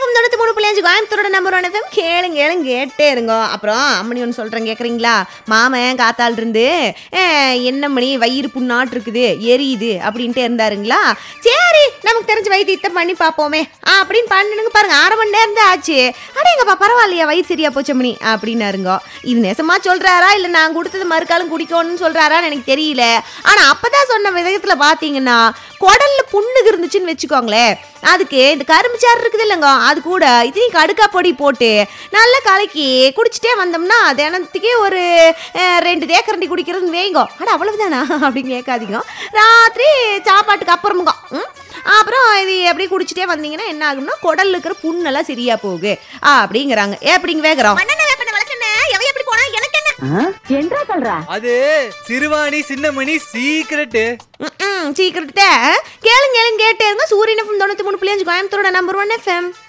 FM தொண்ணூத்தி மூணு புள்ளி அஞ்சு கோயம்புத்தூரோட நம்பர் ஒன் எஃப்எம் கேளுங்க கேளுங்க கேட்டே இருங்க அப்புறம் அம்மணி ஒன்று சொல்கிறேன் கேட்குறீங்களா மாமன் காத்தால் இருந்து "அஹ், என்ன மணி வயிறு புண்ணாட்டு இருக்குது எரியுது அப்படின்ட்டு இருந்தாருங்களா சரி நமக்கு தெரிஞ்ச வைத்தியத்தை பண்ணி பார்ப்போமே ஆ, அப்படின்னு பண்ணுங்க பாருங்க அரை மணி நேரம் தான் ஆச்சு அடேங்கப்பா பரவாயில்லையா வயிறு சரியா போச்சு மணி அப்படின்னாருங்க இது நெசமா சொல்றாரா இல்லை நான் கொடுத்தது மறுக்காலும் குடிக்கணும்னு சொல்றாரான்னு எனக்கு தெரியல ஆனால் அப்பதான் சொன்ன விதத்தில் பார்த்தீங்கன்னா குடல்ல புண்ணுக்கு இருந்துச்சுன்னு வச்சுக்கோங்களேன் அதுக்கு இந்த கரும்பு சாறு இருக்குது இல்லைங்க அது கூட இதையும் கடுக்கா பொடி போட்டு நல்லா கலக்கி குடிச்சிட்டே வந்தோம்னா தினத்துக்கே ஒரு அஹ், ரெண்டு தேக்கரண்டி குடிக்கிறதுன்னு வைங்கோ அட அவ்வளவுதானா அப்படின்னு கேட்காதீங்க ராத்திரி சாப்பாட்டுக்கு அப்புறமுங்க ம் அப்புறம் இது அப்படியே குடிச்சிட்டே வந்தீங்கன்னா என்ன ஆகும்னா குடல்ல இருக்கிற புண்ணெல்லாம் சரியா போகு அப்படிங்கிறாங்க எப்படிங்க வேகிறோம் மண்ணெண்ணெய் வேப்பெண்ணெய் விளக்கெண்ணெய் எவை எப்படி போனா எனக்கு என்ன என்றா சொல்றா அது சிறுவாணி சின்னமணி சீக்கிரட்டு ம் சீக்கிரத்தை கேளுங்க கேளுங்க கேட்டே இருங்க சூரியன் எஃப்எம் தொண்ணூற்றி மூணு புள்ளி அஞ்சு கோயம்புத்தூரோட நம்பர் ஒன் எஃப்எம்